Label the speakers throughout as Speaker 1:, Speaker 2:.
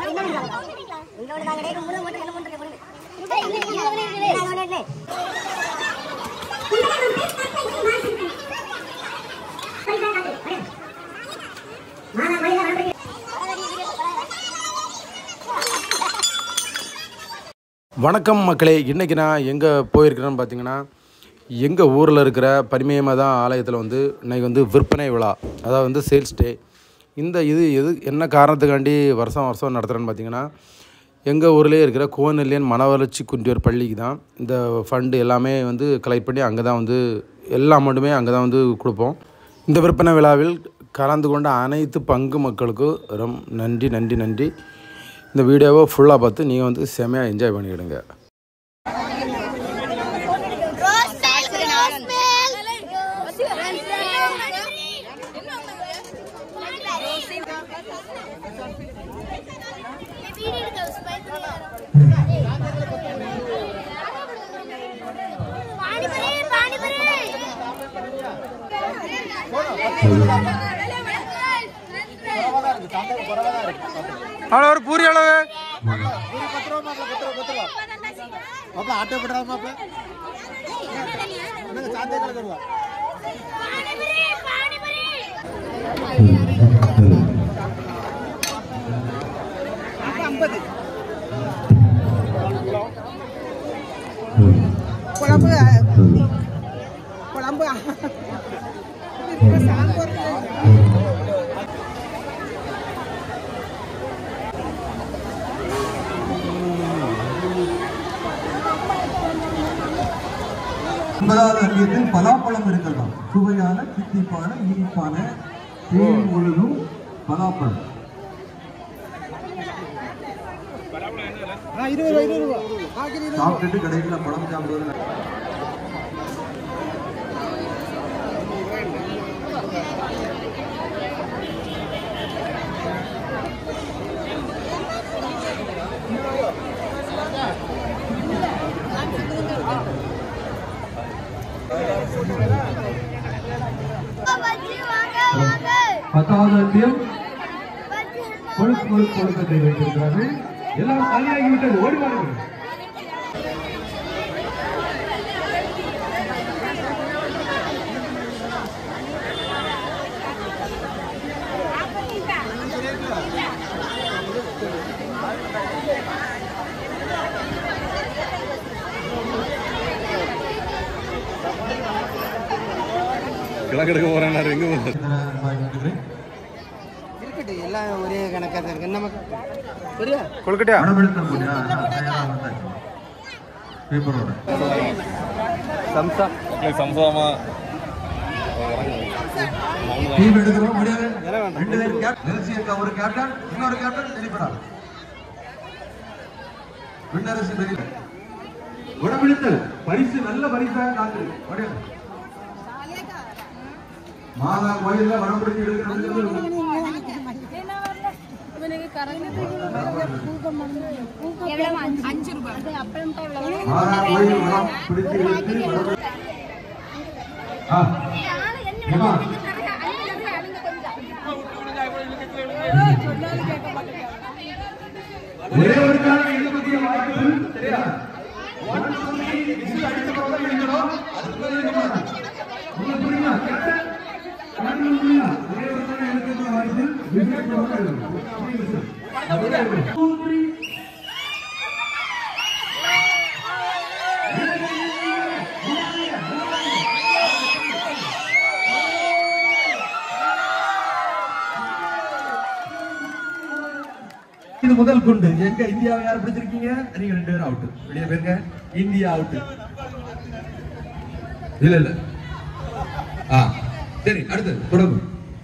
Speaker 1: வணக்கம் மக்களே இன்றைக்கி நான் எங்கே போயிருக்கிறேன்னு பார்த்தீங்கன்னா எங்கள் ஊரில் இருக்கிற பரிமேமதா ஆலயத்தில் வந்து இன்றைக்கி வந்து விற்பனை விழா அதாவது வந்து சேல்ஸ் டே இந்த இது எது என்ன காரணத்துக்காண்டி வருஷம் வருஷம் நடத்துகிறேன்னு பார்த்தீங்கன்னா எங்கள் ஊர்லேயே இருக்கிற கோநெல்லியன் மனவளர்ச்சி குன்றியோர் பள்ளிக்கு தான் இந்த ஃபண்டு எல்லாமே வந்து கலெக்ட் பண்ணி அங்கே தான் வந்து எல்லா அமௌண்ட்டுமே அங்கே தான் வந்து கொடுப்போம் இந்த விற்பனை விழாவில் கலந்து கொண்ட அனைத்து பங்கு மக்களுக்கும் ரொம்ப நன்றி நன்றி நன்றி இந்த வீடியோவை ஃபுல்லாக பார்த்து நீங்கள் வந்து செமையாக என்ஜாய் பண்ணிக்கிடுங்க
Speaker 2: rose milk rose milk panipuri panipuri
Speaker 1: அவ்வளோ ஒரு பூரி அளவு
Speaker 3: மாப்பிள ஆட்டோ பண்றா மாப்பிள உனக்கு சாந்தே கலக்கு வருவா
Speaker 2: பானிபுரி பானிபுரி
Speaker 4: குழம்பு குழம்பு சாம்பார்
Speaker 3: ஒன்பதாவது அங்கத்தில் பலாப்பழம் இருக்கலாம் சுவையான தித்திப்பான இனிப்பான தேன் ஒழுகும் பலாப்பழம் சாப்பிட்டுட்டு கடையில் பழம் சாப்பிடுவது
Speaker 2: பஜ்ஜி வாங்க வாங்க
Speaker 3: பத்தாவது அத்தியம்
Speaker 2: பஜ்ஜி
Speaker 3: கொழுப்பு கொழுப்பு கொழுக்கத்தை வைத்திருக்கிறார்கள் எல்லாம் காலியாகிவிட்டது ஓடி வாருங்கள்
Speaker 1: கிழக்கெடுக்க போகிறேன் எங்கே
Speaker 3: வாங்கிக்கிறேன்
Speaker 4: இருக்கட்டும் எல்லாம் ஒரே கணக்காக தான் இருக்கு நமக்கு புரியா
Speaker 1: கொழுக்கட்டையா
Speaker 3: பணமெடுத்தல் போட்டியா பேப்பரோட
Speaker 1: சம்சா சம்சாமா
Speaker 3: டீம் எடுக்கிறோம் முடியாது ரெண்டு பேரும் கேப்டன் எல்சி இருக்கா ஒரு கேப்டன் இன்னொரு கேப்டன் வெளிப்படா விண்ணரசு வெளியில உடம்பிடித்தல் பரிசு நல்ல பரிசாக காத்து முடியாது மாதா கோயில்ல வடம்பிடிச்சு எடுக்கிறது மாதா கோயில் வடம் பிடிச்சு எடுத்து வடம் ஆ ஏமா ஒரே ஒரு காரணம் இதை பத்திய வாய்ப்பு சரியா ஒன் சொல்லி விசில் அடிச்ச பிறகு இருக்கணும் அதுக்கு மேல இருக்க மாட்டாங்க உங்களுக்கு புரியுமா கேப்டன் கேப்டன் புரியுமா ஒரே ஒரு காரணம் எடுக்கிற வாய்ப்பு விசில் பிறகு இருக்கணும் Three whistle. அப்படியே இருக்கணும். Two, three. இது முதல் குண்டு எங்க இந்தியாவை யார் பிடிச்சிருக்கீங்க நீங்க ரெண்டு பேரும் அவுட் வெளியே போயிருங்க இந்தியா அவுட் இல்ல இல்ல ஆ சரி அடுத்து தொடங்கும்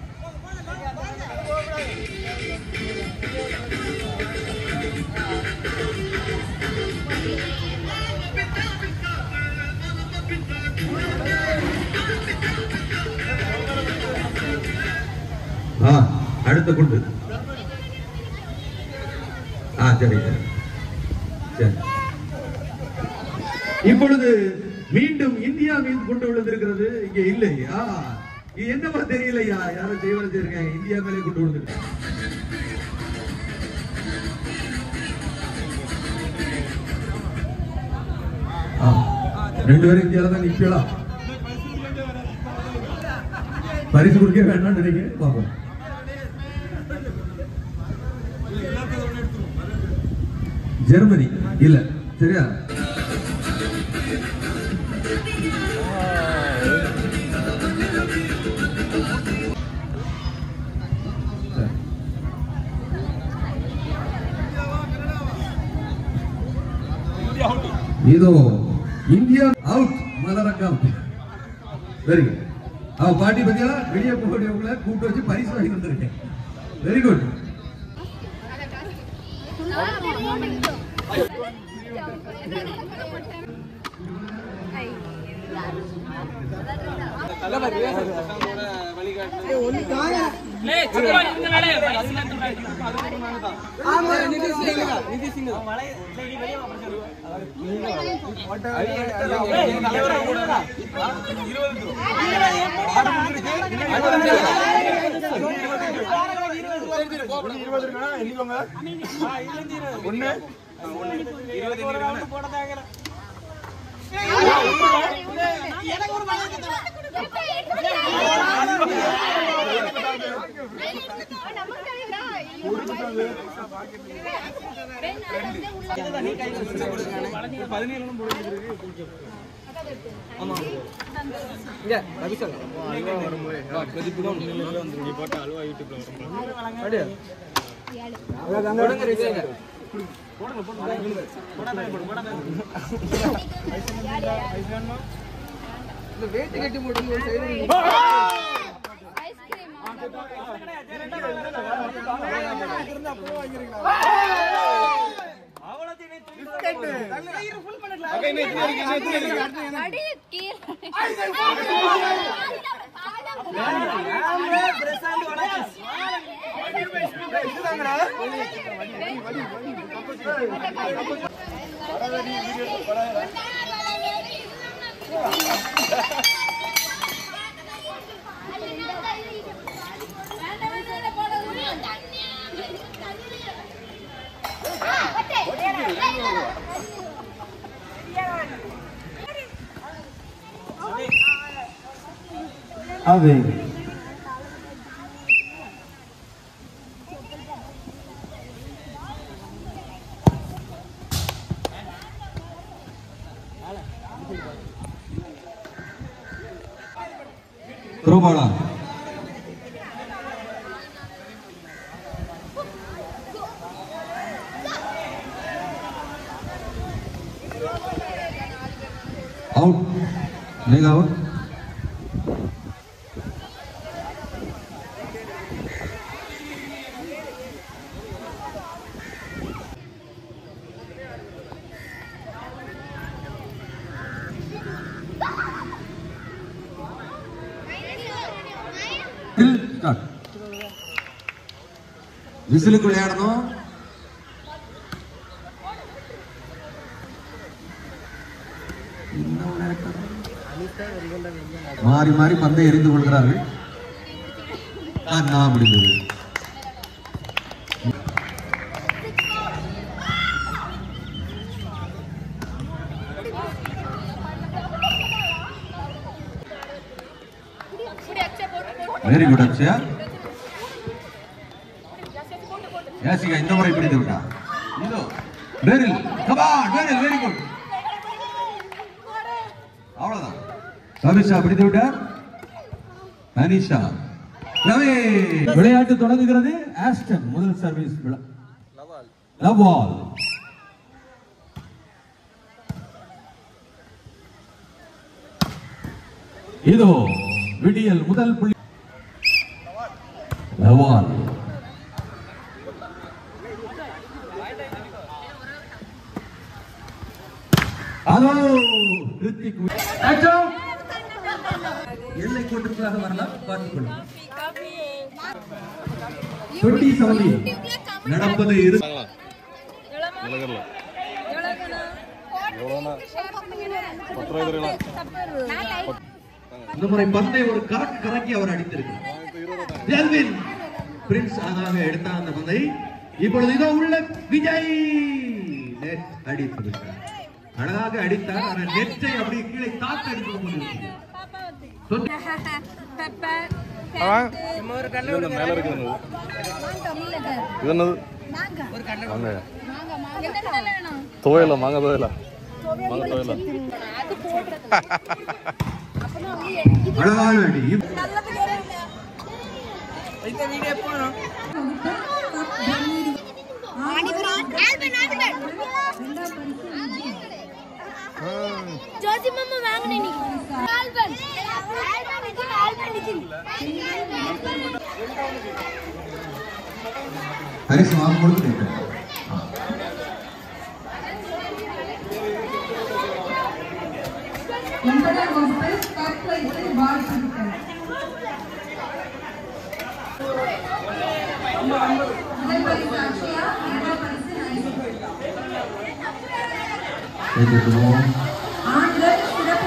Speaker 3: ஆ அடுத்த குண்டு ஆ சரி சரி சரி இப்பொழுது மீண்டும் இந்தியா மீது கொண்டு விழுந்திருக்கிறது இங்க இல்லையா இது என்னவா தெரியலையா யாரும் செய்வது இருக்காங்க இந்தியா மேலே கொண்டு விழுந்திருக்காங்க ரெண்டு பேரும் இந்தியால தான் நிக்கலாம் பரிசு கொடுக்க வேண்டாம்னு நினைக்கிறேன் பார்ப்போம் ஜெர்மனி இல்ல சரியா இதோ இந்தியா அவுட் மலரங்க அவுட் வெரி குட் அவ பாட்டி பத்தியா வெளியே போகக்கூடியவங்களை கூப்பிட்டு வச்சு பரிசு வாங்கி வந்திருக்கேன் வெரி குட்
Speaker 4: வேட்டு கட்டி போட்டு ஒரு சைடு
Speaker 3: அவை த்ரோபாலா அவுட் லேக் அவுட் ஸ்டார்ட் விசிலுக்கு விளையாடணும் என்ன விளையாட்டு? மாறி மாறி பந்தை எறிந்து கொள்கிறார்கள் நான் முடிந்தது வெரி குட் அக்ஷயா யாசிகா இந்த முறை பிடித்து விட்டா இதோ பேரில் கமான் பேரில் வெரி குட் அவ்வளவுதான் சபிஷா பிடித்து விட்டார் அனிஷா ரவி விளையாட்டு தொடங்குகிறது ஆஸ்டன் முதல் சர்வீஸ் லவால் இதோ விடியல் முதல் புள்ளி லவால் அதோ ரித்திக் ஆக்ஷன் எல்லை கோட்டுக்குள்ளாக வரலாம் பார்த்துக் கொள்ளும் டுவெண்ட்டி செவன்டீன் நடப்பது இரு இந்த முறை பந்தை ஒரு கரக் கரக்கி அவர் அடித்திருக்கிறார் ஜெல்வின் பிரின்ஸ் அதாக எடுத்தார் அந்த பந்தை இப்பொழுது இதோ உள்ள விஜய் நெட் அடித்து விட்டார் அழகாக அடித்தார் ஆனால் நெற்றை அப்படியே கீழே தாக்க அடித்துக் கொண்டிருக்கிறது தொண்ணூ-
Speaker 4: ஒரு கடலை விடுங்க.
Speaker 5: இது என்னது
Speaker 4: ஒரு கடலை
Speaker 5: மாங்காய்
Speaker 2: என்ன கடலை வேணும்
Speaker 5: துவையலா மாங்காய் துவையலா மாங்காய் துவையலா
Speaker 3: அழகான அடி
Speaker 4: இந்த வீடியோ போகணும்
Speaker 2: ஜோதி மாமா வாங்கினே நீ ஆல்பம் ஆல்பம் இது ஆல்பம் இது
Speaker 3: பரிசு வாங்க கொடுத்துருக்கேன்
Speaker 6: ஒன்பதாம் வகுப்பு ஃபர்ஸ்ட் பிரைஸு பால் கொடுத்தேன் முதல் பரிசு அக்ஷயா இரண்டாம் பரிசு நைஸ் ஆண்கள் சிறப்பு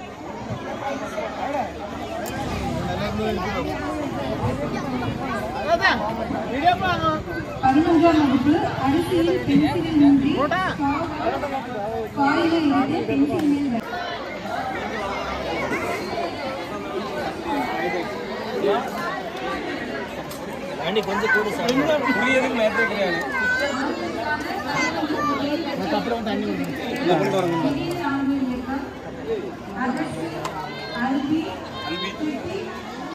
Speaker 6: பதினொன்றாம் வகுப்பு அரிசியில் பென்சிலில் ஊன்றி காயில இருந்து பென்சில் மேல் வை-
Speaker 4: வண்டி கொஞ்சம் கூட சாப்பிடும் புரியதுக்கு நேரத்தை கிடையாது அப்புறம் தண்ணி குடிக்கணும்
Speaker 6: திடீர் ஆண்கள் இயக்கம் அகசி அல்வி சுத்தி